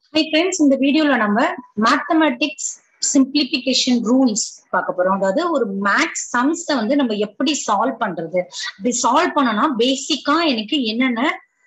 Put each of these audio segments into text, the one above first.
hi friends இந்த வீடியோல நம்ம மேத்தமெட்டிக்ஸ் சிம்பிளிபிகேஷன் ரூல்ஸ் பார்க்க போறோம் அதாவது ஒரு மேக்ஸ் சம்ஸ வந்து நம்ம எப்படி சால்வ் பண்றது அப்படி சால்வ் பண்ணனா பேசிக்கா எனக்கு என்னென்ன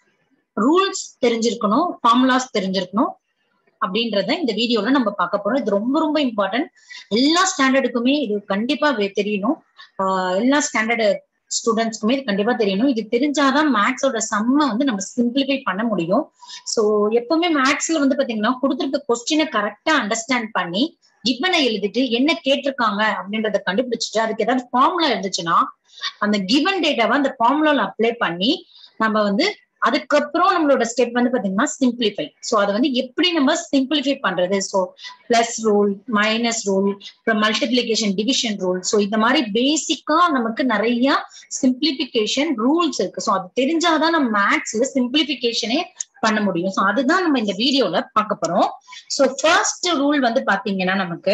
ரூல்ஸ் தெரிஞ்சிருக்கணும் ஃபார்முலாஸ் தெரிஞ்சிருக்கணும் அப்படின்றத இந்த வீடியோல நம்ம பார்க்க போறோம் இது ரொம்ப ரொம்ப இம்பார்ட்டன்ட் எல்லா ஸ்டாண்டர்டுக்குமே இது கண்டிப்பா வே- தெரியணும் ஆஹ் எல்லா ஸ்டாண்டர்டு ஸ்டூடெண்ட்ஸ்க்குமே இது கண்டிப்பா தெரியணும் இது தெரிஞ்சாதான் மேக்ஸோட சம்ம வந்து நம்ம சிம்பிளிஃபை பண்ண முடியும் சோ எப்பவுமே மேக்ஸ்ல வந்து பாத்தீங்கன்னா கொடுத்துருக்க கொஸ்டினை கரெக்டா அண்டர்ஸ்டாண்ட் பண்ணி கிவனை எழுதிட்டு என்ன கேட்டிருக்காங்க அப்படின்றத கண்டுபிடிச்சிட்டு அதுக்கு ஏதாவது ஃபார்முலா இருந்துச்சுன்னா அந்த கிவன் டேட்டாவை அந்த ஃபார்முலால அப்ளை பண்ணி நம்ம வந்து அதுக்கப்புறம் நம்மளோட ஸ்டெப் வந்து பாத்தீங்கன்னா சிம்பிளிஃபை சோ அதை வந்து எப்படி நம்ம சிம்பிளிஃபை பண்றது so plus rule minus rule அப்புறம் மல்டிபிளிகேஷன் டிவிஷன் ரூல் சோ இந்த மாதிரி பேசிக்கா நமக்கு நிறைய சிம்பிளிபிகேஷன் ரூல்ஸ் இருக்கு சோ அது தெரிஞ்சாதான் நம்ம மேக்ஸ்ல சிம்பிளிபிகேஷனே பண்ண முடியும் சோ அதுதான் நம்ம இந்த வீடியோல பார்க்க போறோம் சோ ஃபர்ஸ்ட் ரூல் வந்து பாத்தீங்கன்னா நமக்கு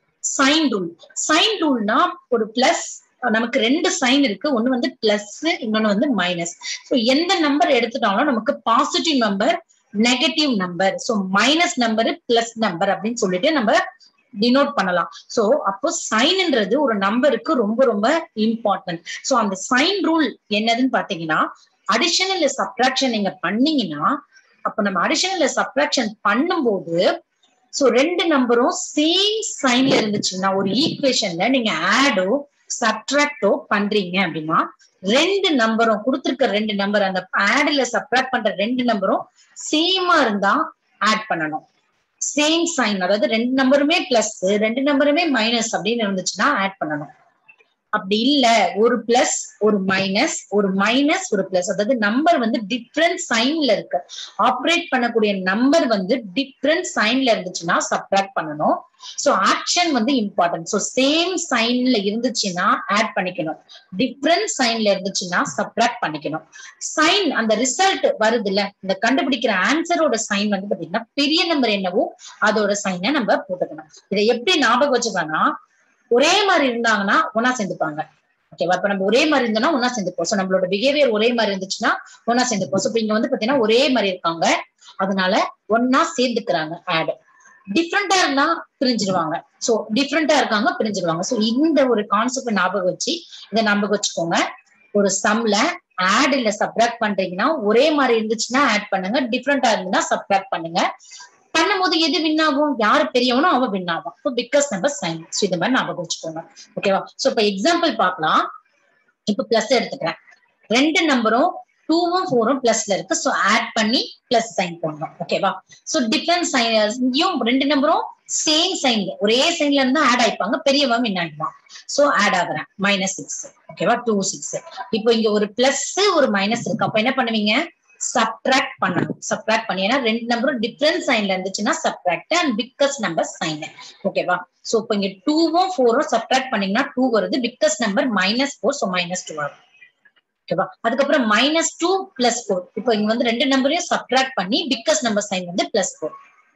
சைன் ரூல் சைன் ரூல்னா ஒரு பிளஸ் நமக்கு ரெண்டு சைன் இருக்கு ஒண்ணு வந்து பிளஸ் இன்னொன்னு வந்து மைனஸ் சோ எந்த நம்பர் எடுத்துட்டாலும் நமக்கு positive number negative number so minus number plus number அப்படின்னு சொல்லிட்டு நம்ம டினோட் பண்ணலாம் சோ அப்போ சைன்ன்றது ஒரு நம்பருக்கு ரொம்ப ரொம்ப இம்பார்ட்டன்ட் சோ அந்த சைன் ரூல் என்னதுன்னு பாத்தீங்கன்னா அடிஷன் இல்ல சப்ராக்ஷன் நீங்க பண்ணீங்கன்னா அப்ப நம்ம அடிஷன் இல்ல சப்ராக்ஷன் பண்ணும்போது சோ ரெண்டு நம்பரும் சேம் சைன்ல இருந்துச்சுன்னா ஒரு ஈக்குவேஷன்ல நீங்க ஆடோ சப்ட்ராக்டோ பண்றீங்க அப்படின்னா ரெண்டு நம்பரும் கொடுத்திருக்க ரெண்டு நம்பர் அந்த ஆட்ல சப்ராக்ட் பண்ற ரெண்டு நம்பரும் சேமா இருந்தா ஆட் பண்ணணும் சேம் சைன் அதாவது ரெண்டு நம்பருமே பிளஸ் ரெண்டு நம்பருமே மைனஸ் அப்படின்னு இருந்துச்சுன்னா ஆட் பண்ணணும் அப்படி இல்ல ஒரு பிளஸ் ஒரு மைனஸ் ஒரு மைனஸ் ஒரு பிளஸ் அதாவது நம்பர் வந்து டிஃப்ரெண்ட் சைன்ல இருக்கு ஆப்ரேட் பண்ணக்கூடிய நம்பர் வந்து டிஃப்ரெண்ட் சைன்ல இருந்துச்சுன்னா சப்ராக்ட் பண்ணணும் சோ ஆக்ஷன் வந்து இம்பார்ட்டன்ட் சோ சேம் சைன்ல இருந்துச்சுன்னா ஆட் பண்ணிக்கணும் டிஃப்ரெண்ட் சைன்ல இருந்துச்சுன்னா சப்ராக்ட் பண்ணிக்கணும் சைன் அந்த ரிசல்ட் வருது இல்ல இந்த கண்டுபிடிக்கிற ஆன்சரோட சைன் வந்து பாத்தீங்கன்னா பெரிய நம்பர் என்னவோ அதோட சைனை நம்ம போட்டுக்கணும் இதை எப்படி ஞாபகம் வச்சுக்கலாம்னா ஒரே மாதிரி இருந்தாங்கன்னா ஒன்னா சேர்ந்துப்பாங்க ஓகேவா இப்ப நம்ம ஒரே மாதிரி இருந்தோம்னா ஒன்னா சேர்ந்துப்போம் சோ நம்மளோட பிஹேவியர் ஒரே மாதிரி இருந்துச்சுன்னா ஒன்னா சேர்ந்துப்போம் சோ இப்ப இங்க வந்து பாத்தீங்கன்னா ஒரே மாதிரி இருக்காங்க அதனால ஒன்னா சேர்ந்துக்கிறாங்க ஆட் டிஃப்ரெண்டா இருந்தா பிரிஞ்சிருவாங்க சோ டிஃப்ரெண்டா இருக்காங்க பிரிஞ்சிருவாங்க சோ இந்த ஒரு கான்செப்ட் ஞாபகம் வச்சு இதை ஞாபகம் வச்சுக்கோங்க ஒரு சம்ல ஆட் இல்ல சப்ராக்ட் பண்றீங்கன்னா ஒரே மாதிரி இருந்துச்சுன்னா ஆட் பண்ணுங்க டிஃப்ரெண்டா இருந்துன்னா சப்ராக்ட் பண்ணுங்க பண்ணும்போது எது வின் ஆகும் யாரு பெரியவனோ அவன் வின் ஆகும் இப்போ பிகாஸ் நம்பர் சைன் ஸோ இந்த மாதிரி ஞாபகம் வச்சுக்கோங்க ஓகேவா சோ இப்ப எக்ஸாம்பிள் பார்க்கலாம் இப்ப பிளஸ் எடுத்துக்கிறேன் ரெண்டு நம்பரும் டூவும் ஃபோரும் பிளஸ்ல இருக்கு சோ ஆட் பண்ணி பிளஸ் சைன் போடணும் ஓகேவா சோ டிஃபரன்ஸ் சைன் இங்கேயும் ரெண்டு நம்பரும் சேம் சைன்ல ஒரே சைன்ல இருந்தா ஆட் ஆயிப்பாங்க பெரியவன் வின் ஆயிடுவான் சோ ஆட் ஆகுறேன் மைனஸ் சிக்ஸ் ஓகேவா டூ சிக்ஸ் இப்போ இங்க ஒரு பிளஸ் ஒரு மைனஸ் இருக்கு அப்ப என்ன பண்ணுவீங்க சப்ட்ராக்ட் பண்ணணும் சப்ட்ராக்ட் பண்ணி ஏன்னா ரெண்டு நம்பரும் டிஃபரன்ஸ் சைன்ல இருந்துச்சுன்னா subtract and biggest number sign ஓகேவா சோ இப்போ இங்க டூவும் ஃபோரும் சப்ட்ராக்ட் பண்ணீங்கன்னா டூ வருது biggest number minus four so minus two வரும் ஓகேவா அதுக்கப்புறம் மைனஸ் டூ பிளஸ் ஃபோர் இப்போ இங்க வந்து ரெண்டு நம்பரையும் சப்ட்ராக்ட் பண்ணி பிக்கஸ் நம்பர் சைன் வந்து பிளஸ் ஃபோர்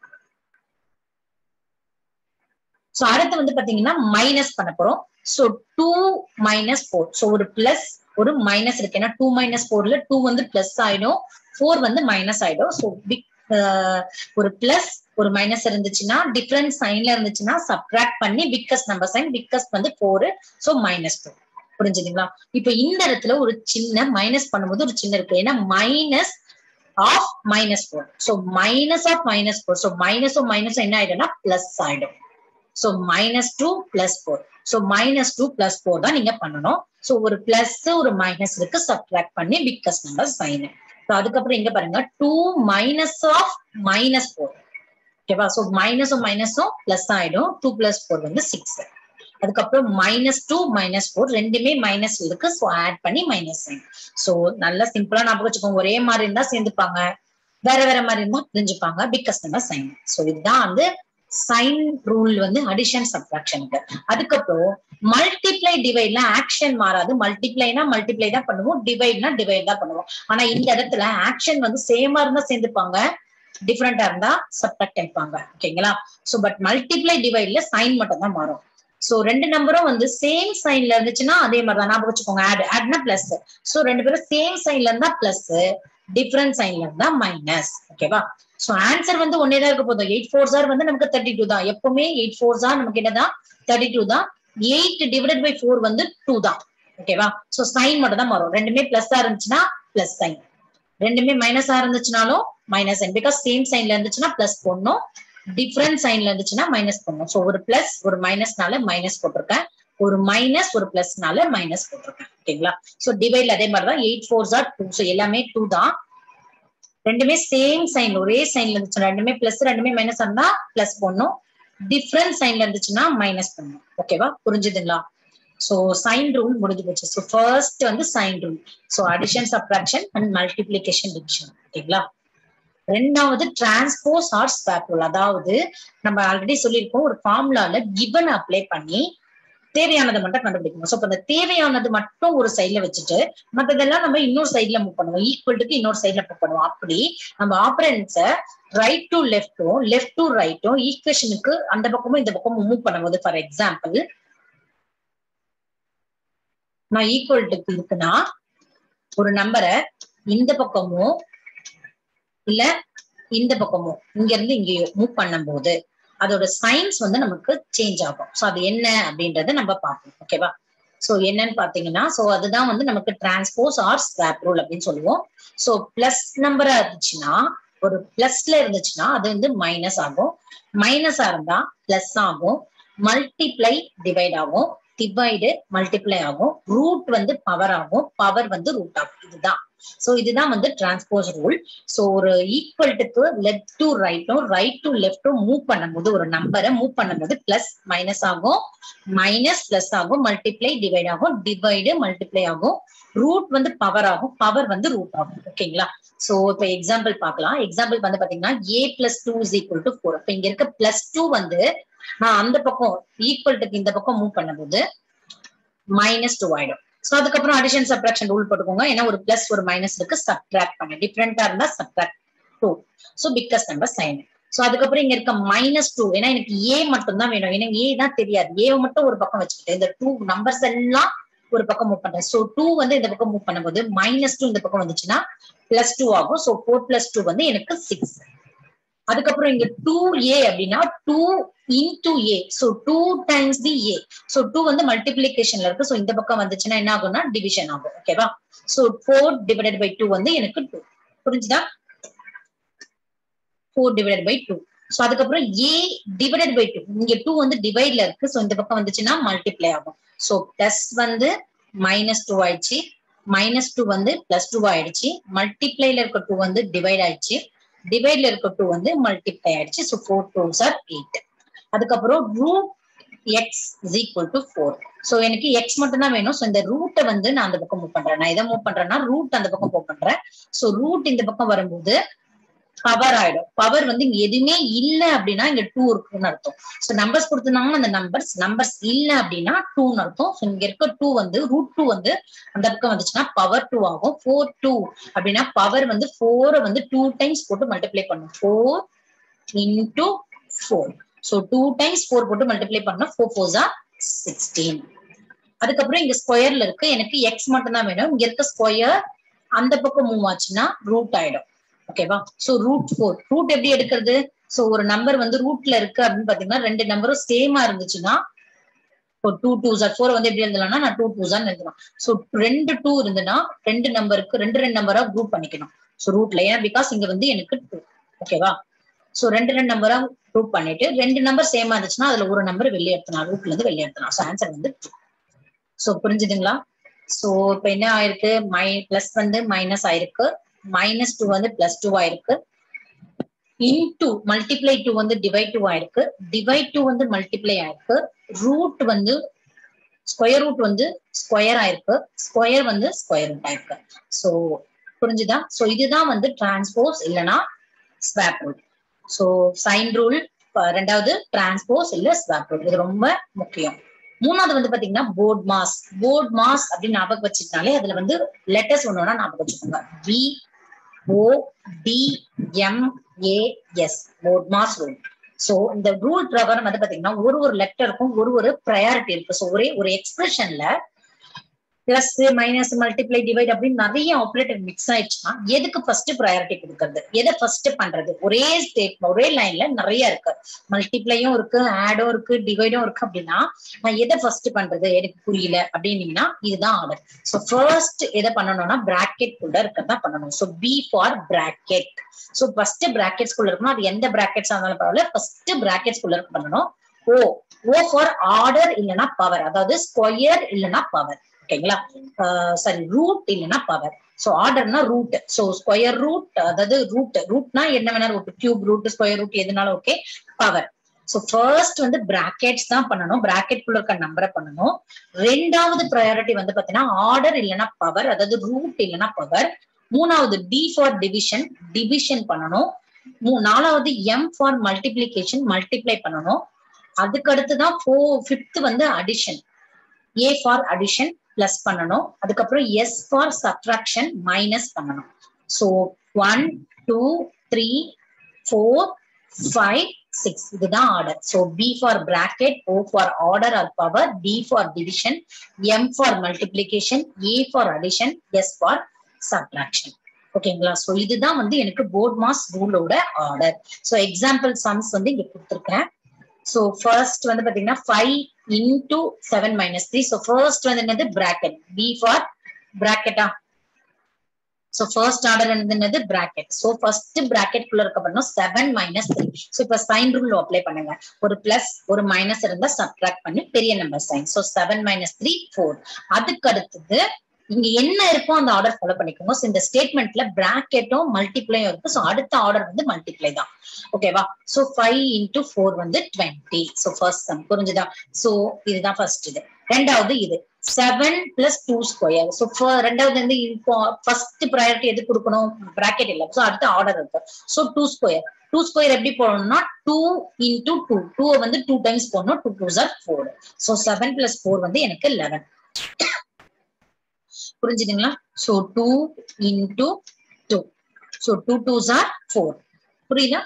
சோ அடுத்து வந்து பாத்தீங்கன்னா மைனஸ் பண்ண போறோம் so two minus four so ஒரு பிளஸ் ஒரு மைனஸ் இருக்கு ஏன்னா டூ மைனஸ் ஃபோர்ல டூ வந்து பிளஸ் ஆயிடும் ஃபோர் வந்து மைனஸ் ஆயிடும் ஸோ பிக் ஒரு பிளஸ் ஒரு மைனஸ் இருந்துச்சுன்னா டிஃபரன்ஸ் சைன்ல இருந்துச்சுன்னா சப்ட்ராக்ட் பண்ணி பிக்கஸ் நம்பர் சைன் பிக்கஸ் வந்து ஃபோர் ஸோ மைனஸ் டூ புரிஞ்சுதுங்களா இப்ப இந்த இடத்துல ஒரு சின்ன மைனஸ் பண்ணும்போது ஒரு சின்ன இருக்கு ஏன்னா minus of minus four so minus of minus four so மைனஸும் மைனஸும் என்ன ஆயிடும்னா பிளஸ் ஆயிடும் so minus two plus four so minus two plus four தான் நீங்க பண்ணணும் ஸோ ஒரு பிளஸ் ஒரு மைனஸ் இருக்கு சப்ட்ராக்ட் பண்ணி பிக்கஸ் நம்பர் சைன் ஸோ அதுக்கப்புறம் இங்க பாருங்க two minus of minus four ஓகேவா ஸோ மைனஸும் மைனஸும் பிளஸ் ஆயிடும் டூ பிளஸ் ஃபோர் வந்து சிக்ஸ் அதுக்கப்புறம் மைனஸ் டூ மைனஸ் ஃபோர் ரெண்டுமே மைனஸ் இருக்கு ஸோ ஆட் பண்ணி மைனஸ் சைன் ஸோ நல்லா சிம்பிளா ஞாபகம் வச்சுக்கோங்க ஒரே மாதிரி இருந்தா சேர்ந்துப்பாங்க வேற வேற மாதிரி இருந்தா பிரிஞ்சுப்பாங்க பிக்கஸ் நம்பர் சைன் ஸோ இதுதான் வந்து சைன் ரூல் வந்து அடிஷன் சப்ராக்ஷனுக்கு அதுக்கப்புறம் மல்டிப்ளை டிவைட்ல ஆக்ஷன் மாறாது மல்டிப்ளைனா மல்டிப்ளை தான் பண்ணுவோம் டிவைட்னா டிவைட் தான் பண்ணுவோம் ஆனா இந்த இடத்துல ஆக்ஷன் வந்து சேமா இருந்தா சேர்ந்துப்பாங்க டிஃப்ரெண்டா இருந்தா சப்ராக்ட் ஆயிப்பாங்க ஓகேங்களா சோ பட் மல்டிப்ளை டிவைட்ல சைன் மட்டும் தான் மாறும் சோ ரெண்டு நம்பரும் வந்து சேம் சைன்ல இருந்துச்சுன்னா அதே மாதிரி தான் ஞாபகம் வச்சுக்கோங்க ஆட் ஆட்னா பிளஸ் சோ ரெண்டு பேரும் சேம் சைன்ல இருந்தா பிளஸ் டிஃபரன்ஸ் சைன்ல இருந்தா மைனஸ் ஓகேவா சோ ஆன்சர் வந்து ஒன்னே தான் இருக்க போதும் எயிட் ஃபோர் சார் வந்து நமக்கு தேர்ட்டி டூ தான் எப்பவுமே எயிட் ஃபோர் சார் நமக்கு என்னதான் தேர்ட்டி டூ தான் எயிட் டிவைடட் பை ஃபோர் வந்து டூ தான் ஓகேவா சோ சைன் மட்டும் தான் மாறும் ரெண்டுமே பிளஸ் இருந்துச்சுன்னா பிளஸ் சைன் ரெண்டுமே மைனஸா இருந்துச்சுனாலும் மைனஸ் சைன் பிகாஸ் சேம் சைன்ல இருந்துச்சுன்னா பிளஸ் போடணும் டிஃபரண்ட் சைன்ல இருந்துச்சுன்னா மைனஸ் பண்ணணும் ஸோ ஒரு பிளஸ் ஒரு மைனஸ்னால மைனஸ் போட்டிருக்கேன் ஒரு மைனஸ் ஒரு பிளஸ்னால மைனஸ் போட்டிருக்கேன் ஓகேங்களா ஸோ டிவைட்ல அதே மாதிரி தான் eight four or two so எல்லாமே டூ தான் ரெண்டுமே சேம் சைன் ஒரே சைன்ல இருந்துச்சுன்னா ரெண்டுமே பிளஸ் ரெண்டுமே மைனஸ் இருந்தா பிளஸ் போடணும் டிஃப்ரெண்ட் சைன்ல இருந்துச்சுன்னா மைனஸ் பண்ணணும் ஓகேவா புரிஞ்சுதுங்களா சோ சைன் ரூல் முடிஞ்சு போச்சு ஸோ ஃபர்ஸ்ட் வந்து sign rule so addition subtraction and multiplication division ஓகேங்களா ரெண்டாவது டிரான்ஸ்போஸ் ஆர் ஸ்வாப் ரூல் அதாவது நம்ம ஆல்ரெடி சொல்லியிருக்கோம் ஒரு ஃபார்முலால கிவன் அப்ளை பண்ணி தேவையானதை மட்டும் கண்டுபிடிக்கணும் ஸோ அந்த தேவையானது மட்டும் ஒரு சைட்ல வச்சுட்டு மற்றதெல்லாம் நம்ம இன்னொரு சைட்ல மூவ் பண்ணுவோம் ஈக்குவல்ட்டுக்கு இன்னொரு சைட்ல மூவ் பண்ணுவோம் அப்படி நம்ம ஆப்பரன்ஸ ரைட் டு லெஃப்டும் லெஃப்ட் டு ரைட்டும் ஈக்குவேஷனுக்கு அந்த பக்கமும் இந்த பக்கமும் மூவ் பண்ணும்போது ஃபார் எக்ஸாம்பிள் நான் ஈக்குவல்ட்டுக்கு இருக்குன்னா ஒரு நம்பரை இந்த பக்கமும் இல்ல இந்த பக்கமும் இங்க இருந்து இங்கேயோ மூவ் பண்ணும்போது அதோட சயின்ஸ் வந்து நமக்கு சேஞ்ச் ஆகும் ஸோ அது என்ன அப்படின்றத நம்ம பார்ப்போம் ஓகேவா ஸோ என்னன்னு பாத்தீங்கன்னா ஸோ அதுதான் வந்து நமக்கு டிரான்ஸ்போஸ் ஆர் ஸ்வாப் ரூல் அப்படின்னு சொல்லுவோம் ஸோ பிளஸ் நம்பரா இருந்துச்சுன்னா ஒரு பிளஸ்ல இருந்துச்சுன்னா அது வந்து மைனஸ் ஆகும் மைனஸா இருந்தா பிளஸ் ஆகும் மல்டிப்ளை டிவைட் ஆகும் டிவைடு மல்டிப்ளை ஆகும் ரூட் வந்து பவர் ஆகும் பவர் வந்து ரூட் ஆகும் இதுதான் சோ இதுதான் வந்து டிரான்ஸ்போஸ் ரூல் சோ ஒரு ஈக்குவல்ட்டுக்கு லெஃப்ட் டு ரைட்டும் ரைட் டு லெஃப்டும் மூவ் பண்ணும்போது ஒரு நம்பரை மூவ் பண்ணும்போது பிளஸ் மைனஸ் ஆகும் மைனஸ் பிளஸ் ஆகும் மல்டிப்ளை டிவைட் ஆகும் டிவைடு மல்டிப்ளை ஆகும் ரூட் வந்து பவர் ஆகும் பவர் வந்து ரூட் ஆகும் ஓகேங்களா சோ இப்ப எக்ஸாம்பிள் பார்க்கலாம் எக்ஸாம்பிள் வந்து பாத்தீங்கன்னா A plus two is equal to four இப்ப இங்க இருக்க பிளஸ் டூ வந்து நான் அந்த பக்கம் ஈக்குவல்ட்டுக்கு இந்த பக்கம் மூவ் பண்ணும்போது மைனஸ் டூ ஆயிடும் சோ அதுக்கப்புறம் அடிஷன் சப்ராக்ஷன் ரூல் போட்டுக்கோங்க ஏன்னா ஒரு பிளஸ் ஒரு மைனஸ் இருக்கு சப்ட்ராக்ட் பண்ண டிஃப்ரெண்டா இருந்தா subtract two so biggest number sign so அதுக்கப்புறம் இங்க இருக்க மைனஸ் டூ ஏன்னா எனக்கு ஏ மட்டும் தான் வேணும் ஏன்னா ஏ தான் தெரியாது ஏ மட்டும் ஒரு பக்கம் வச்சுக்கிட்டு இந்த டூ நம்பர்ஸ் எல்லாம் ஒரு பக்கம் மூவ் பண்றேன் சோ டூ வந்து இந்த பக்கம் மூவ் பண்ணும்போது மைனஸ் டூ இந்த பக்கம் வந்துச்சுன்னா பிளஸ் டூ ஆகும் சோ ஃபோர் பிளஸ் டூ வந்து எனக்கு சிக்ஸ் அதுக்கப்புறம் இங்க டூ ஏ அப்படின்னா two into A so two times the A so two வந்து மல்டிபிளிகேஷன்ல இருக்கு சோ இந்த பக்கம் வந்துச்சுன்னா என்ன ஆகும்னா டிவிஷன் ஆகும் ஓகேவா so four divided by two வந்து எனக்கு டூ புரிஞ்சுதா four divided by two so அதுக்கப்புறம் ஏ டிவைடட் பை டூ இங்க டூ வந்து டிவைட்ல இருக்கு சோ இந்த பக்கம் வந்துச்சுன்னா மல்டிப்ளை ஆகும் சோ பிளஸ் வந்து மைனஸ் டூ ஆயிடுச்சு மைனஸ் டூ வந்து பிளஸ் டூ ஆயிடுச்சு மல்டிப்ளைல இருக்க டூ வந்து டிவைட் ஆயிடுச்சு டிவைட்ல இருக்க டூ வந்து மல்டிப்ளை ஆயிடுச்சு so four twos are eight அதுக்கப்புறம் root X is equal to four so எனக்கு எக்ஸ் மட்டும் தான் வேணும் ஸோ இந்த ரூட்டை வந்து நான் அந்த பக்கம் மூவ் பண்றேன் நான் எதை மூவ் பண்றேன்னா ரூட் அந்த பக்கம் மூவ் பண்றேன் ஸோ ரூட் இந்த பக்கம் வரும்போது பவர் ஆயிடும் பவர் வந்து இங்க எதுவுமே இல்ல அப்படின்னா இங்க டூ இருக்குன்னு அர்த்தம் ஸோ நம்பர்ஸ் கொடுத்துருந்தாங்கன்னா அந்த நம்பர்ஸ் நம்பர்ஸ் இல்ல அப்படின்னா டூன்னு அர்த்தம் ஸோ இங்க இருக்க டூ வந்து ரூட் டூ வந்து அந்த பக்கம் வந்துச்சுன்னா பவர் டூ ஆகும் ஃபோர் டூ அப்படின்னா பவர் வந்து ஃபோரை வந்து டூ டைம்ஸ் போட்டு மல்டிப்ளை பண்ணும் four into four so two times four போட்டு மல்டிப்ளை பண்ணோம் ஃபோர் ஃபோர்ஸா சிக்ஸ்டீன் அதுக்கப்புறம் இங்க ஸ்கொயர்ல இருக்கு எனக்கு எக்ஸ் மட்டும் தான் வேணும் இங்க இருக்க ஸ்கொயர் அந்த பக்கம் மூவ் ஆச்சுன்னா ரூட் ஆயிடும் ஓகேவா சோ ரூட் ஃபோர் ரூட் எப்படி எடுக்கிறது சோ ஒரு நம்பர் வந்து ரூட்ல இருக்கு அப்படின்னு பாத்தீங்கன்னா ரெண்டு நம்பரும் சேமா இருந்துச்சுன்னா இப்போ டூ டூ சார் ஃபோர் வந்து எப்படி எழுதலாம்னா நான் டூ டூ சார் எழுதலாம் ஸோ ரெண்டு டூ இருந்துன்னா ரெண்டு நம்பருக்கு ரெண்டு ரெண்டு நம்பரா குரூப் பண்ணிக்கணும் ஸோ ரூட்ல ஏன் பிகாஸ் இங்க வந்து எனக்கு டூ ஓகேவா ஸோ ரெண்டு ரெண்டு நம்பரா குரூப் பண்ணிட்டு ரெண்டு நம்பர் சேமா இருந்துச்சுன்னா அதுல ஒரு நம்பர் வெளியே எடுத்தலாம் ரூட்ல இருந்து வெளியே எடுத்தலாம் ஸோ ஆன்சர் வந்து டூ ஸோ புரிஞ்சுதுங்களா ஸோ இப்போ என்ன ஆயிருக்கு மை பிளஸ் வந்து மைனஸ் ஆயிருக்கு மைனஸ் டூ வந்து பிளஸ் டூ ஆயிருக்கு இன்டூ மல்டிப்ளை டூ வந்து டிவைட் டூ ஆயிருக்கு டிவைட் டூ வந்து மல்டிப்ளை ஆயிருக்கு ரூட் வந்து ஸ்கொயர் ரூட் வந்து ஸ்கொயர் ஆயிருக்கு ஸ்கொயர் வந்து ஸ்கொயர் ரூட் ஆயிருக்கு ஸோ புரிஞ்சுதா ஸோ இதுதான் வந்து டிரான்ஸ்போஸ் இல்லைன்னா swap rule so sign rule ரெண்டாவது டிரான்ஸ்போஸ் இல்ல ஸ்வாப் ரூல் இது ரொம்ப முக்கியம் மூணாவது வந்து பாத்தீங்கன்னா போர்ட் மாஸ் போர்ட் மாஸ் அப்படின்னு ஞாபகம் வச்சுக்கிட்டாலே அதுல வந்து லெட்டர்ஸ் ஒண்ணு ஞாபகம் வச்சுக்கோங்க B O D M A S BODMAS rule so இந்த ரூல் பிரகாரம் வந்து பாத்தீங்கன்னா ஒரு ஒரு லெட்டருக்கும் ஒரு ஒரு ப்ரையாரிட்டி இருக்கு ஸோ ஒரே ஒரு எக்ஸ்பிரஷன்ல பிளஸ் மைனஸ் மல்டிப்ளை டிவைட் அப்படின்னு நிறைய ஆப்ரேட்டர் மிக்ஸ் ஆயிடுச்சுன்னா எதுக்கு ஃபர்ஸ்ட் ப்ரையாரிட்டி கொடுக்கறது எதை ஃபர்ஸ்ட் பண்றது ஒரே ஸ்டேட் ஒரே லைன்ல நிறைய இருக்கு மல்டிப்ளையும் இருக்கு ஆடும் இருக்கு டிவைடும் இருக்கு அப்படின்னா நான் எதை ஃபர்ஸ்ட் பண்றது எனக்கு புரியல அப்படின்னீங்கன்னா இதுதான் ஆர்டர் ஸோ ஃபர்ஸ்ட் எதை பண்ணணும்னா பிராக்கெட் குள்ள இருக்கிறதா பண்ணணும் so B for bracket so first brackets குள்ள இருக்கணும் அது எந்த பிராக்கெட்ஸ் இருந்தாலும் பரவாயில்ல ஃபர்ஸ்ட் பிராக்கெட்ஸ் குள்ள இருக்க பண்ணணும் ஓ ஓ ஃபார் ஆர்டர் இல்லைன்னா பவர் அதாவது ஸ்கொயர் இல்லைன்னா பவர் ஓகேங்களா சாரி ரூட் இல்லைன்னா பவர் ஸோ ஆர்டர்னா ரூட் ஸோ ஸ்கொயர் ரூட் அதாவது ரூட் ரூட்னா என்ன வேணாலும் root cube root square root எதுனாலும் ஓகே பவர் ஸோ ஃபர்ஸ்ட் வந்து பிராக்கெட்ஸ் தான் பண்ணணும் பிராக்கெட் குள்ள இருக்க நம்பரை பண்ணணும் ரெண்டாவது ப்ரையாரிட்டி வந்து பாத்தீங்கன்னா ஆர்டர் இல்லைன்னா பவர் அதாவது ரூட் இல்லைன்னா பவர் மூணாவது டி ஃபார் டிவிஷன் டிவிஷன் பண்ணணும் நாலாவது எம் ஃபார் மல்டிபிளிகேஷன் மல்டிப்ளை பண்ணணும் அதுக்கு அடுத்துதான் ஃபோ ஃபிஃப்த் வந்து addition A for addition plus பண்ணணும் அதுக்கப்புறம் எஸ் ஃபார் சப்ட்ராக்ஷன் மைனஸ் பண்ணணும் so one two three four five six இதுதான் order so B for bracket O for order or power D for division M for multiplication A for addition S for subtraction ஓகேங்களா so இதுதான் வந்து எனக்கு BODMAS ரூலோட order so example sums வந்து இங்க கொடுத்துருக்கேன் so first வந்து பாத்தீங்கன்னா five into seven minus three so first வந்து என்னது பிராக்கெட் பி ஃபார் பிராக்கெட்டா ஸோ ஃபர்ஸ்ட் ஆர்டர் என்னது பிராக்கெட் ஸோ ஃபர்ஸ்ட் பிராக்கெட் குள்ள இருக்க பண்ணணும் செவன் மைனஸ் த்ரீ ஸோ இப்போ சைன் ரூல் அப்ளை பண்ணுங்க ஒரு பிளஸ் ஒரு மைனஸ் இருந்தா சப்ட்ராக்ட் பண்ணி பெரிய number sign so seven minus three four அதுக்கு அடுத்தது இங்க என்ன இருக்கோ அந்த ஆர்டர் ஃபாலோ பண்ணிக்கோங்க ஸோ இந்த ஸ்டேட்மெண்ட்ல பிராக்கெட்டும் மல்டிப்ளையும் இருக்கு ஸோ அடுத்த ஆர்டர் வந்து மல்டிப்ளை தான் ஓகேவா ஸோ ஃபைவ் இன்டூ ஃபோர் வந்து டுவெண்ட்டி ஸோ ஃபர்ஸ்ட் சம் புரிஞ்சுதா ஸோ இதுதான் ஃபர்ஸ்ட் இது ரெண்டாவது இது seven plus two square so ரெண்டாவது வந்து இப்போ ஃபர்ஸ்ட் ப்ரையாரிட்டி எது கொடுக்கணும் பிராக்கெட் இல்லை ஸோ அடுத்த ஆர்டர் இருக்கு so two square two square எப்படி போடணும்னா டூ இன்டூ டூ டூ வந்து டூ டைம்ஸ் போடணும் two two are four so seven plus four வந்து எனக்கு லெவன் புரிஞ்சுதுங்களா so two into two so two twos are four புரியுதா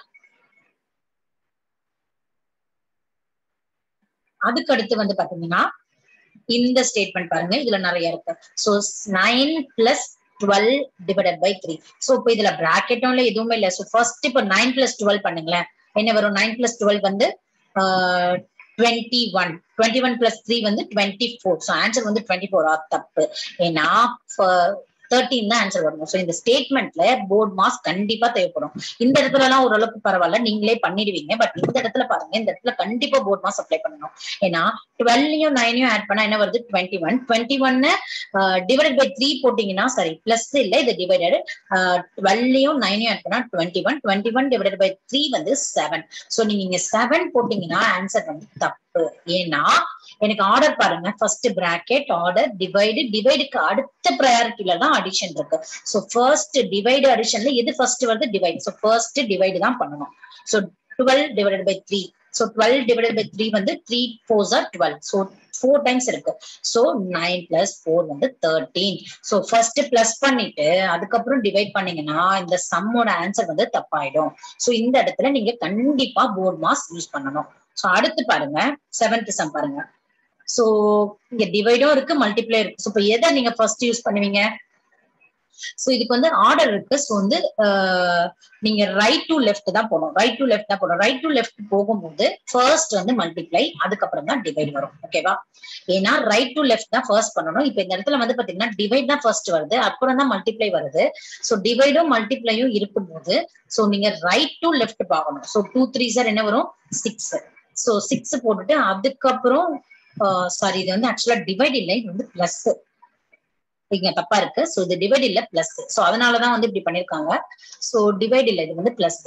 அதுக்கு அடுத்து வந்து பாத்தீங்கன்னா இந்த ஸ்டேட்மெண்ட் பாருங்க இதுல நிறைய இருக்கு so nine plus twelve divided by three so இப்போ இதுல பிராக்கெட்டும் இல்லை எதுவுமே இல்லை ஸோ ஃபர்ஸ்ட் இப்போ நைன் பிளஸ் டுவெல் பண்ணுங்களேன் என்ன வரும் நைன் பிளஸ் டுவெல் வந்து twenty one twenty one plus three வந்து டுவெண்ட்டி ஃபோர் ஸோ ஆன்சர் வந்து டுவெண்ட்டி ஃபோர் ஆர் தப்பு ஏன்னா தேர்ட்டின் தான் ஆன்சர் வரணும் ஸோ இந்த ஸ்டேட்மெண்ட்ல போர்ட் மார்க்ஸ் கண்டிப்பா தேவைப்படும் இந்த இடத்துல எல்லாம் ஓரளவுக்கு பரவாயில்ல நீங்களே பண்ணிடுவீங்க பட் இந்த இடத்துல பாருங்க இந்த இடத்துல கண்டிப்பா போர்ட் மார்க்ஸ் அப்ளை பண்ணணும் ஏன்னா டுவெல்லையும் நைனையும் ஆட் பண்ணா என்ன வருது டுவெண்ட்டி ஒன் டுவெண்ட்டி ஒன்னு டிவைட் பை த்ரீ போட்டீங்கன்னா சரி பிளஸ் இல்ல இது டிவைடட் டுவெல்லையும் நைனையும் ஆட் பண்ணா twenty one twenty one divide by three வந்து செவன் ஸோ நீங்க இங்க செவன் போட்டீங்கன்னா ஆன்சர் வந்து தப்பு ஏன்னா எனக்கு ஆர்டர் பாருங்க ஃபர்ஸ்ட் பிராக்கெட் ஆர்டர் டிவைடு டிவைடுக்கு அடுத்த ப்ரையாரிட்டில தான் அடிஷன் இருக்கு ஸோ ஃபர்ஸ்ட் டிவைடு அடிஷன்ல எது ஃபர்ஸ்ட் வருது டிவைட் ஸோ ஃபர்ஸ்ட் டிவைடு தான் பண்ணணும் so twelve divided by three so twelve divided by three வந்து three fours are twelve so four times இருக்கு ஸோ நைன் பிளஸ் ஃபோர் வந்து தேர்ட்டீன் ஸோ ஃபர்ஸ்ட் பிளஸ் பண்ணிட்டு அதுக்கப்புறம் divide பண்ணீங்கன்னா இந்த சம்மோட ஆன்சர் வந்து தப்பாயிடும் ஸோ இந்த இடத்துல நீங்க கண்டிப்பா போர்ட் மாஸ் யூஸ் பண்ணணும் ஸோ அடுத்து பாருங்க செவன்த் சம் பாருங்க ஸோ இங்க டிவைடும் இருக்கு மல்டிப்ளை இருக்கு ஸோ இப்போ எதை நீங்க ஃபர்ஸ்ட் யூஸ் பண்ணுவீங்க ஸோ இதுக்கு வந்து ஆர்டர் இருக்கு ஸோ வந்து நீங்க ரைட் டு லெஃப்ட் தான் போகணும் ரைட் டு லெஃப்ட் தான் போகணும் ரைட் டு லெஃப்ட் போகும்போது ஃபர்ஸ்ட் வந்து மல்டிப்ளை அதுக்கப்புறம் தான் டிவைட் வரும் ஓகேவா ஏன்னா ரைட் டு லெஃப்ட் தான் ஃபர்ஸ்ட் பண்ணணும் இப்போ இந்த இடத்துல வந்து பாத்தீங்கன்னா டிவைட் தான் ஃபர்ஸ்ட் வருது அப்புறம் தான் மல்டிப்ளை வருது ஸோ டிவைடும் மல்டிப்ளையும் இருக்கும்போது ஸோ நீங்க ரைட் டு லெஃப்ட் பார்க்கணும் ஸோ டூ த்ரீ சார் என்ன வரும் சிக்ஸ் ஸோ சிக்ஸ் போட்டுட்டு அதுக்கப்புறம் சாரி இது வந்து ஆக்சுவலா டிவைட் இல்லை இது வந்து பிளஸ் இங்க தப்பா இருக்கு ஸோ இது டிவைட் இல்ல பிளஸ் ஸோ அதனாலதான் வந்து இப்படி பண்ணிருக்காங்க ஸோ டிவைட் இல்ல இது வந்து பிளஸ்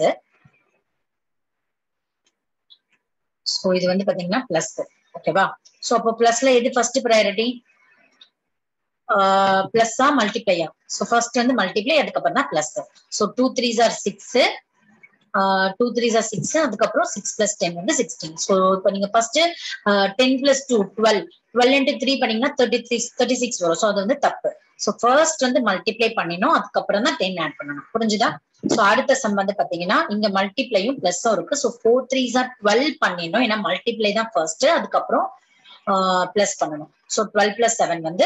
ஸோ இது வந்து பாத்தீங்கன்னா பிளஸ் ஓகேவா ஸோ அப்போ பிளஸ்ல எது ஃபர்ஸ்ட் ப்ரையாரிட்டி பிளஸ்ஸா மல்டிப்ளையா ஸோ ஃபர்ஸ்ட் வந்து மல்டிப்ளை அதுக்கப்புறம் தான் plus so two three are six two three are six அதுக்கப்புறம் சிக்ஸ் பிளஸ் டென் வந்து சிக்ஸ்டீன் ஸோ இப்போ நீங்க first ten plus two twelve twelve into three பண்ணீங்கன்னா தேர்ட்டி த்ரீ தேர்ட்டி சிக்ஸ் வரும் ஸோ அது வந்து தப்பு ஸோ ஃபர்ஸ்ட் வந்து மல்டிப்ளை பண்ணினோம் அதுக்கப்புறம் தான் டென் ஆட் பண்ணணும் புரிஞ்சுதா ஸோ அடுத்த சம் வந்து பாத்தீங்கன்னா இங்க மல்டிப்ளையும் பிளஸும் இருக்கு so four three are twelve பண்ணிடணும் ஏன்னா மல்டிப்ளை தான் ஃபர்ஸ்ட் அதுக்கப்புறம் பிளஸ் பண்ணணும் ஸோ டுவெல் பிளஸ் செவன் வந்து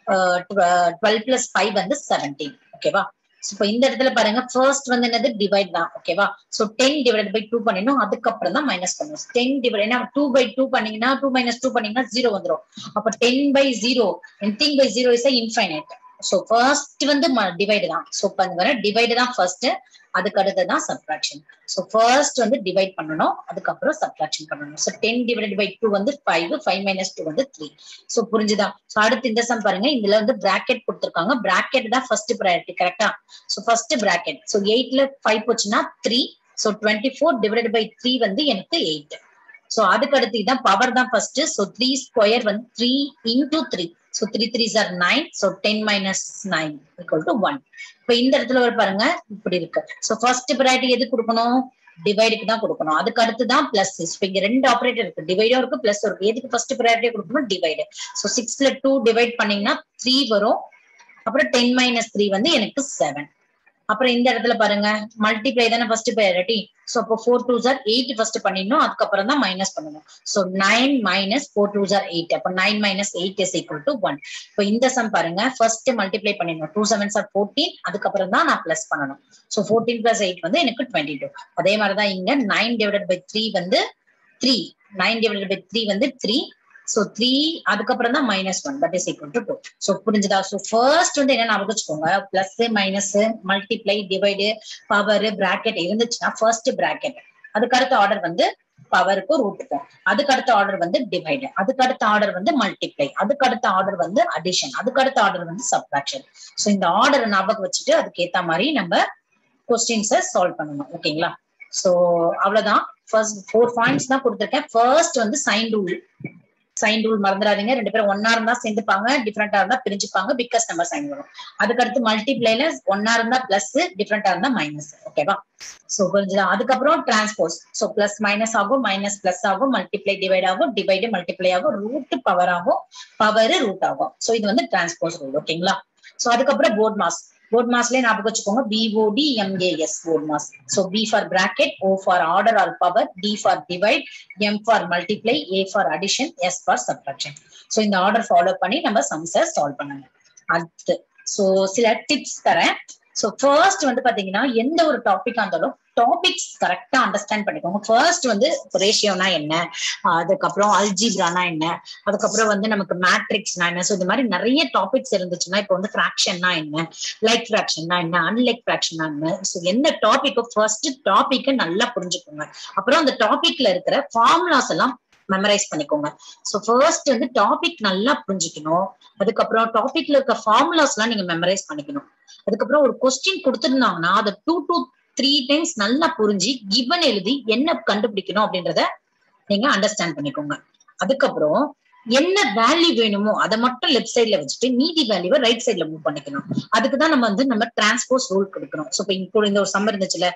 டுவெல் பிளஸ் ஃபைவ் வந்து செவன்டீன் ஓகேவா இப்போ இந்த இடத்துல பாருங்க ஃபர்ஸ்ட் வந்து என்னது டிவைட் தான் ஓகேவா so ten divide by two பண்ணிடணும் அதுக்கப்புறம் தான் மைனஸ் பண்ணணும் டென் டிவைட் ஏன்னா டூ பை டூ பண்ணீங்கன்னா டூ மைனஸ் டூ பண்ணீங்கன்னா ஜீரோ வந்துடும் அப்ப ten by zero anything by zero is infinite so first வந்து டிவைடு தான் சோ பாருங்க டிவைடு தான் ஃபர்ஸ்ட் அதுக்கு அடுத்து தான் சப்ட்ராக்ஷன் சோ ஃபர்ஸ்ட் வந்து டிவைட் பண்ணணும் அதுக்கப்புறம் சப்ட்ராக்ஷன் பண்ணணும் so ten divide by two வந்து ஃபைவ் ஃபைவ் மைனஸ் டூ வந்து த்ரீ சோ புரிஞ்சுதா சோ அடுத்து இந்த சம் பாருங்க இதுல வந்து பிராக்கெட் கொடுத்துருக்காங்க பிராக்கெட் தான் ஃபர்ஸ்ட் ப்ரையாரிட்டி கரெக்டா சோ ஃபர்ஸ்ட் பிராக்கெட் சோ எயிட்ல ஃபைவ் போச்சுன்னா three so twenty four divide by three வந்து எனக்கு எயிட் சோ அதுக்கு அடுத்து இதான் பவர் தான் ஃபர்ஸ்ட் சோ த்ரீ ஸ்கொயர் வந்து three into three so three threes are nine so ten minus nine equal to one இப்ப இந்த இடத்துல ஒரு பாருங்க இப்படி இருக்கு சோ ஃபர்ஸ்ட் ப்ரையாரிட்டி எது கொடுக்கணும் டிவைடுக்கு தான் கொடுக்கணும் அதுக்கு அடுத்து தான் பிளஸ் இப்ப இங்க ரெண்டு ஆபரேட்டர் இருக்கு டிவைடும் இருக்கு பிளஸ் இருக்கு எதுக்கு ஃபர்ஸ்ட் ப்ரையாரிட்டி கொடுக்கணும் டிவைடு சோ சிக்ஸ்ல டூ டிவைட் பண்ணீங்கன்னா த்ரீ வரும் அப்புறம் டென் மைனஸ் த்ரீ வந்து எனக்கு செவன் அப்புறம் இந்த இடத்துல பாருங்க மல்டிப்ளை தானே ஃபர்ஸ்ட் ப்ரையாரிட்டி சோ அப்போ four two are eight first பண்ணிடணும் அதுக்கப்புறம் தான் மைனஸ் பண்ணணும் so nine minus four two are eight அப்போ nine minus eight is equal to one இப்போ இந்த சம் பாருங்க ஃபர்ஸ்ட் மல்டிப்ளை பண்ணிடணும் டூ செவன் சார் ஃபோர்டீன் அதுக்கப்புறம் தான் நான் பிளஸ் பண்ணணும் சோ ஃபோர்டீன் பிளஸ் எயிட் வந்து எனக்கு டுவெண்ட்டி டூ அதே மாதிரிதான் இங்க நைன் டிவைடட் பை த்ரீ வந்து three nine divided by three வந்து த்ரீ சோ த்ரீ அதுக்கப்புறம் தான் minus one that is equal to two so புரிஞ்சுதா சோ ஃபர்ஸ்ட் வந்து என்ன ஞாபகம் வச்சுக்கோங்க plus minus multiply divide power bracket இருந்துச்சுன்னா ஃபர்ஸ்ட் பிராக்கெட் அதுக்கு அடுத்த ஆர்டர் வந்து பவருக்கும் ரூட்டுக்கும் அதுக்கு அடுத்த ஆர்டர் வந்து டிவைடு அதுக்கு அடுத்த ஆர்டர் வந்து மல்டிப்ளை அதுக்கு அடுத்த ஆர்டர் வந்து அடிஷன் அதுக்கு அடுத்த ஆர்டர் வந்து சப்ராக்ஷன் சோ இந்த ஆர்டர் ஞாபகம் வச்சுட்டு அதுக்கு ஏத்த மாதிரி நம்ம கொஸ்டின்ஸை சால்வ் பண்ணணும் ஓகேங்களா சோ அவ்வளவுதான் ஃபர்ஸ்ட் ஃபோர் பாயிண்ட்ஸ் தான் கொடுத்துருக்கேன் ஃபர்ஸ்ட் வந்து சைன் ரூல் சைன் ரூல் மறந்துடாதீங்க ரெண்டு பேரும் ஒன்னா இருந்தா சேர்ந்துப்பாங்க டிஃப்ரெண்டா இருந்தா பிரிஞ்சுப்பாங்க பிக்கஸ் நம்பர் சைன் வரும் அதுக்கு அடுத்து மல்டிப்ளைல ஒன்னா இருந்தா பிளஸ் டிஃப்ரெண்டா இருந்தா மைனஸ் ஓகேவா சோ புரிஞ்சுதான் அதுக்கப்புறம் டிரான்ஸ்போஸ் சோ பிளஸ் மைனஸ் ஆகும் மைனஸ் பிளஸ் ஆகும் மல்டிப்ளை டிவைட் ஆகும் டிவைடு மல்டிப்ளை ஆகும் ரூட் பவர் ஆகும் பவர் ரூட் ஆகும் சோ இது வந்து டிரான்ஸ்போஸ் ரூல் ஓகேங்களா சோ அதுக்கப்புறம் போர்ட் மாஸ் போர்ட் மாஸ்லயே ஞாபகம் வச்சுக்கோங்க BOD MAS BODMAS so B for bracket O for order or power D for divide M for multiply A for addition S for subtraction so இந்த order follow பண்ணி நம்ம சம்ஸை solve பண்ணுங்க அடுத்து so சில டிப்ஸ் தரேன் so first வந்து பாத்தீங்கன்னா எந்த ஒரு டாபிக்கா இருந்தாலும் டாபிக்ஸ் கரெக்டா அண்டர்ஸ்டாண்ட் பண்ணிக்கோங்க ஃபர்ஸ்ட் வந்து ரேஷியோனா என்ன அதுக்கப்புறம் அல்ஜிப்ரானா என்ன அதுக்கப்புறம் வந்து நமக்கு மேட்ரிக்ஸ்னா என்ன ஸோ இந்த மாதிரி நிறைய டாபிக்ஸ் இருந்துச்சுன்னா இப்போ வந்து ஃபிராக்ஷன்னா என்ன லைக் ஃபிராக்ஷன்னா என்ன அன்லைக் ஃபிராக்ஷனா என்ன ஸோ எந்த டாபிக்கோ ஃபர்ஸ்ட் டாபிக்கை நல்லா புரிஞ்சுக்கோங்க அப்புறம் அந்த டாபிக்ல இருக்கிற ஃபார்முலாஸ் எல்லாம் மெமரைஸ் பண்ணிக்கோங்க ஸோ ஃபர்ஸ்ட் வந்து டாபிக் நல்லா புரிஞ்சுக்கணும் அதுக்கப்புறம் டாபிக்ல இருக்க ஃபார்முலாஸ் எல்லாம் நீங்க மெமரைஸ் பண்ணிக்கணும் அதுக்கப்புறம் ஒரு கொஸ்டின் கொடுத்துருந்தாங்கன்னா அதை டூ டூ த்ரீ டைம்ஸ் நல்லா புரிஞ்சு கிவன் எழுதி என்ன கண்டுபிடிக்கணும் அப்படின்றத நீங்க அண்டர்ஸ்டாண்ட் பண்ணிக்கோங்க அதுக்கப்புறம் என்ன வேல்யூ வேணுமோ அதை மட்டும் லெஃப்ட் சைட்ல வச்சுட்டு மீதி வேல்யூவை ரைட் சைட்ல மூவ் பண்ணிக்கணும் அதுக்கு தான் நம்ம வந்து நம்ம டிரான்ஸ்போஸ் ரூல் கொடுக்கணும் ஸோ இப்போ இப்போ இந்த ஒரு சம்மர் இருந்துச்சுல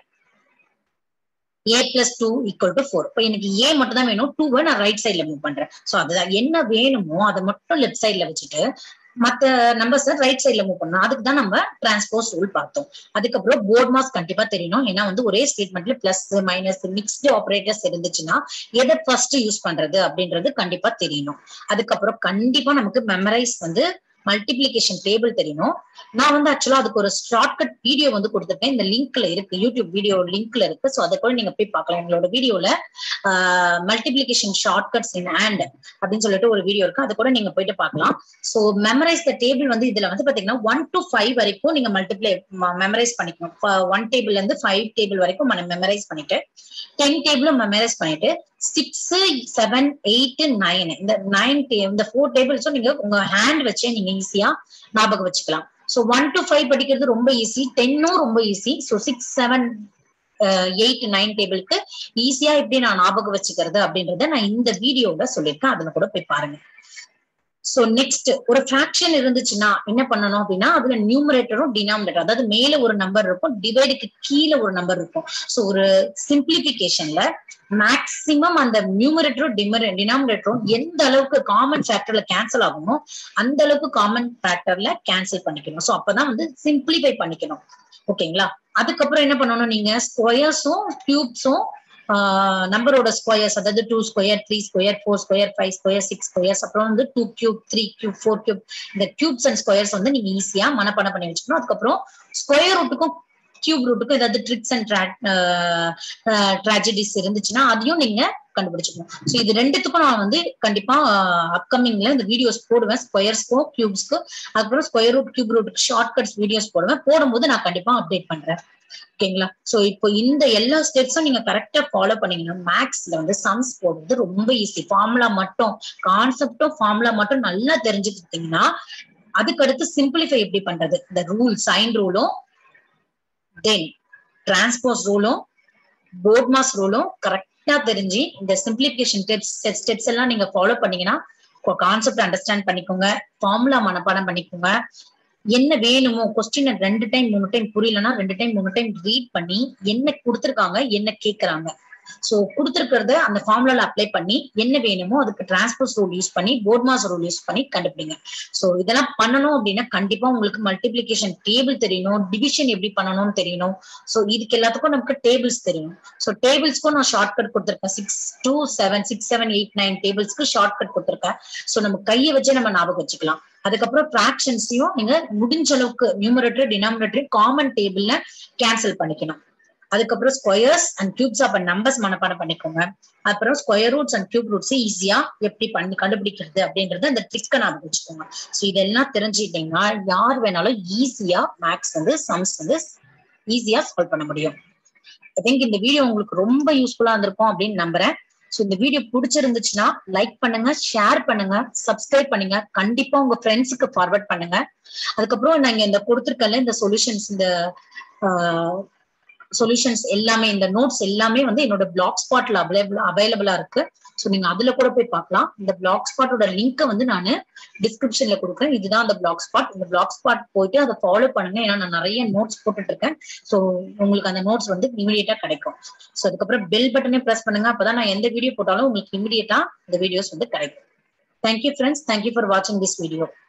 A plus two equal to four இப்போ எனக்கு ஏ மட்டும் தான் வேணும் டூவை நான் ரைட் சைட்ல மூவ் பண்றேன் ஸோ அதுதான் என்ன வேணுமோ அதை மட்டும் லெஃப்ட் சைட்ல வச்சுட்டு மத்த நம்பர்ஸ் ரைட் சைட்ல மூவ் பண்ணணும் அதுக்கு தான் நம்ம டிரான்ஸ்போஸ் ரூல் பார்த்தோம் அதுக்கப்புறம் போர்ட் மாஸ் கண்டிப்பா தெரியணும் ஏன்னா வந்து ஒரே ஸ்டேட்மெண்ட்ல பிளஸ் மைனஸ் மிக்ஸ்டு ஆபரேட்டர்ஸ் இருந்துச்சுன்னா எதை ஃபர்ஸ்ட் யூஸ் பண்றது அப்படின்றது கண்டிப்பா தெரியணும் அதுக்கப்புறம் கண்டிப்பா நமக்கு மெமரைஸ் வந்து மல்டிபிளிகேஷன் டேபிள் தெரியணும் நான் வந்து ஆக்சுவலா அதுக்கு ஒரு ஷார்ட்கட் வீடியோ வந்து கொடுத்துருக்கேன் இந்த லிங்க்ல இருக்கு யூடியூப் வீடியோ லிங்க்ல இருக்கு ஸோ அதை கூட நீங்க போய் பார்க்கலாம் எங்களோட வீடியோல மல்டிபிளிகேஷன் ஷார்ட்கட்ஸ் இன் ஹேண்ட் அப்படின்னு சொல்லிட்டு ஒரு வீடியோ இருக்கு அதை கூட நீங்க போயிட்டு பார்க்கலாம் ஸோ மெமரைஸ் த டேபிள் வந்து இதுல வந்து பாத்தீங்கன்னா ஒன் டு ஃபைவ் வரைக்கும் நீங்க மல்டிப்ளை மெமரைஸ் பண்ணிக்கணும் ஒன் டேபிள்ல இருந்து ஃபைவ் டேபிள் வரைக்கும் மெமரைஸ் பண்ணிட்டு டென் டேபிளும் மெமரைஸ் பண்ணிட்டு சிக்ஸ் செவன் எயிட் நைன் இந்த நைன் இந்த ஃபோர் டேபிள்ஸும் நீங்க உங்க ஹேண்ட் வச்சே நீங்க ஈஸியா ஞாபகம் வச்சுக்கலாம் ஸோ ஒன் டு ஃபைவ் படிக்கிறது ரொம்ப ஈஸி டென்னும் ரொம்ப easy so six seven eight nine டேபிளுக்கு ஈஸியா எப்படி நான் ஞாபகம் வச்சுக்கிறது அப்படின்றத நான் இந்த வீடியோல சொல்லியிருக்கேன் அதுல கூட போய் பாருங்க சோ நெக்ஸ்ட் ஒரு ஃபிராக்ஷன் இருந்துச்சுன்னா என்ன பண்ணணும் அப்படின்னா அதுல நியூமரேட்டரும் டினாமினேட்டர் அதாவது மேல ஒரு நம்பர் இருக்கும் டிவைடுக்கு கீழே ஒரு நம்பர் இருக்கும் சோ ஒரு சிம்பிளிபிகேஷன்ல மேக்சிமம் அந்த நியூமரேட்டரும் டினாமினேட்டரும் எந்த அளவுக்கு காமன் ஃபேக்டர்ல கேன்சல் ஆகுமோ அந்த அளவுக்கு காமன் ஃபேக்டர்ல கேன்சல் பண்ணிக்கணும் சோ அப்பதான் வந்து சிம்பிளிஃபை பண்ணிக்கணும் ஓகேங்களா அதுக்கப்புறம் என்ன பண்ணணும் நீங்க ஸ்கொயர்ஸும் கியூப்ஸும் நம்பரோட ஸ்கொயர்ஸ் அதாவது two square three square four square five square six squares அப்புறம் வந்து two cube three cube four cube இந்த கியூப்ஸ் அண்ட் ஸ்கொயர்ஸ் வந்து நீங்க ஈஸியா மனப்பாடம் பண்ணி வச்சுக்கணும் அதுக்கப்புறம் ஸ்கொயர் ரூட்டுக்கும் கியூப் ரூட்டுக்கும் ஏதாவது ட்ரிக்ஸ் அண்ட் ட்ராஜடிஸ் இருந்துச்சுன்னா அதையும் நீங்க கண்டுபிடிச்சுக்கணும் ஸோ இது ரெண்டுத்துக்கும் நான் வந்து கண்டிப்பா அப்கமிங்ல இந்த வீடியோஸ் போடுவேன் ஸ்கொயர்ஸ்க்கும் கியூப்ஸ்க்கும் அதுக்கப்புறம் ஸ்கொயர் ரூட் கியூப் ரூட்டுக்கு ஷார்ட் கட்ஸ் வீடியோஸ் போடுவேன் போடும்போது நான் கண்டிப்பா அப்டேட் பண்றேன் ஓகேங்களா சோ இப்போ இந்த எல்லா ஸ்டெப்ஸும் நீங்க கரெக்டா ஃபாலோ பண்ணீங்கன்னா மேக்ஸ்ல வந்து சம்ஸ் போடுறது ரொம்ப ஈஸி ஃபார்முலா மட்டும் கான்செப்டும் ஃபார்முலா மட்டும் நல்லா தெரிஞ்சுக்கிட்டீங்கன்னா அதுக்கடுத்து சிம்பிளிஃபை எப்படி பண்றது இந்த ரூல் சைன் ரூலும் தென் டிரான்ஸ்போஸ் ரூலும் போர்ட்மாஸ் ரூலும் கரெக்டா தெரிஞ்சு இந்த சிம்பிளிபிகேஷன் ஸ்டெப்ஸ் ஸ்டெப்ஸ் எல்லாம் நீங்க ஃபாலோ பண்ணீங்கன்னா கான்செப்ட் அண்டர்ஸ்டாண்ட் பண்ணிக்கோங்க ஃபார்முலா மனப்பாடம் பண்ணிக்கோங்க என்ன வேணுமோ கொஸ்டின் ரெண்டு டைம் மூணு டைம் புரியலன்னா ரெண்டு டைம் மூணு டைம் ரீட் பண்ணி என்ன கொடுத்துருக்காங்க என்ன கேக்குறாங்க சோ கொடுத்துருக்கிறத அந்த ஃபார்முலால அப்ளை பண்ணி என்ன வேணுமோ அதுக்கு டிரான்ஸ்போஸ் ரூல் யூஸ் பண்ணி போர்ட்மாஸ் ரூல் யூஸ் பண்ணி கண்டுபிடிங்க சோ இதெல்லாம் பண்ணணும் அப்படின்னா கண்டிப்பா உங்களுக்கு மல்டிபிளிகேஷன் டேபிள் தெரியணும் டிவிஷன் எப்படி பண்ணணும்னு தெரியணும் சோ இதுக்கு எல்லாத்துக்கும் நமக்கு டேபிள்ஸ் தெரியும் சோ டேபிள்ஸ்க்கும் நான் ஷார்ட் கட் கொடுத்துருக்கேன் six two seven six seven eight nine டேபிள்ஸ்க்கு ஷார்ட் கட் கொடுத்துருக்கேன் சோ நம்ம கையை வச்சே நம்ம ஞாபகம் வச்சுக்கலாம் அதுக்கப்புறம் ஃபிராக்ஷன்ஸையும் நீங்க முடிஞ்ச அளவுக்கு நியூமரேட்டர் டினாமினேட்டர் காமன் டேபிள்ல கேன்சல் பண்ணிக்கணும் அதுக்கப்புறம் squares and cubes of numbers மனப்பாடம் பண்ணிக்கோங்க அப்புறம் square roots and cube roots ஈஸியா எப்படி பண்ணி கண்டுபிடிக்கிறது அப்படின்றது அந்த ட்ரிக்கை ஞாபகம் வச்சுக்கோங்க ஸோ இதெல்லாம் தெரிஞ்சுக்கிட்டீங்கன்னா யார் வேணாலும் ஈஸியா மேக்ஸ் வந்து சம்ஸ் வந்து ஈஸியா சால்வ் பண்ண முடியும் ஐ திங்க் இந்த வீடியோ உங்களுக்கு ரொம்ப யூஸ்ஃபுல்லா இருந்திருக்கும் அப்படின்னு நம்புறேன் ஸோ இந்த வீடியோ பிடிச்சிருந்துச்சுன்னா லைக் பண்ணுங்க ஷேர் பண்ணுங்க சப்ஸ்கிரைப் பண்ணுங்க கண்டிப்பா உங்க ஃப்ரெண்ட்ஸுக்கு ஃபார்வர்ட் பண்ணுங்க அதுக்கப்புறம் நாங்க இந்த கொடுத்துருக்கல இந்த சொல்யூஷன்ஸ் இந்த சொல்யூஷன்ஸ் எல்லாமே இந்த நோட்ஸ் எல்லாமே வந்து என்னோட பிளாக் ஸ்பாட்ல அவைலபிள் அவைலபிளா இருக்கு ஸோ நீங்க அதுல கூட போய் பார்க்கலாம் இந்த பிளாக் ஸ்பாட்டோட லிங்கை வந்து நான் டிஸ்கிரிப்ஷன்ல கொடுக்குறேன் இதுதான் அந்த பிளாக் ஸ்பாட் இந்த பிளாக் ஸ்பாட் போயிட்டு அதை ஃபாலோ பண்ணுங்க ஏன்னா நான் நிறைய நோட்ஸ் போட்டுட்டு இருக்கேன் ஸோ உங்களுக்கு அந்த நோட்ஸ் வந்து இமீடியட்டா கிடைக்கும் ஸோ அதுக்கப்புறம் பெல் பட்டனே ப்ரெஸ் பண்ணுங்க அப்பதான் நான் எந்த வீடியோ போட்டாலும் உங்களுக்கு இமீடியட்டா இந்த வீடியோஸ் வந்து கிடைக்கும் தேங்க்யூ ஃப்ரெண்ட்ஸ் தேங்க்யூ ஃபார் வாட்சிங் திஸ் வீடியோ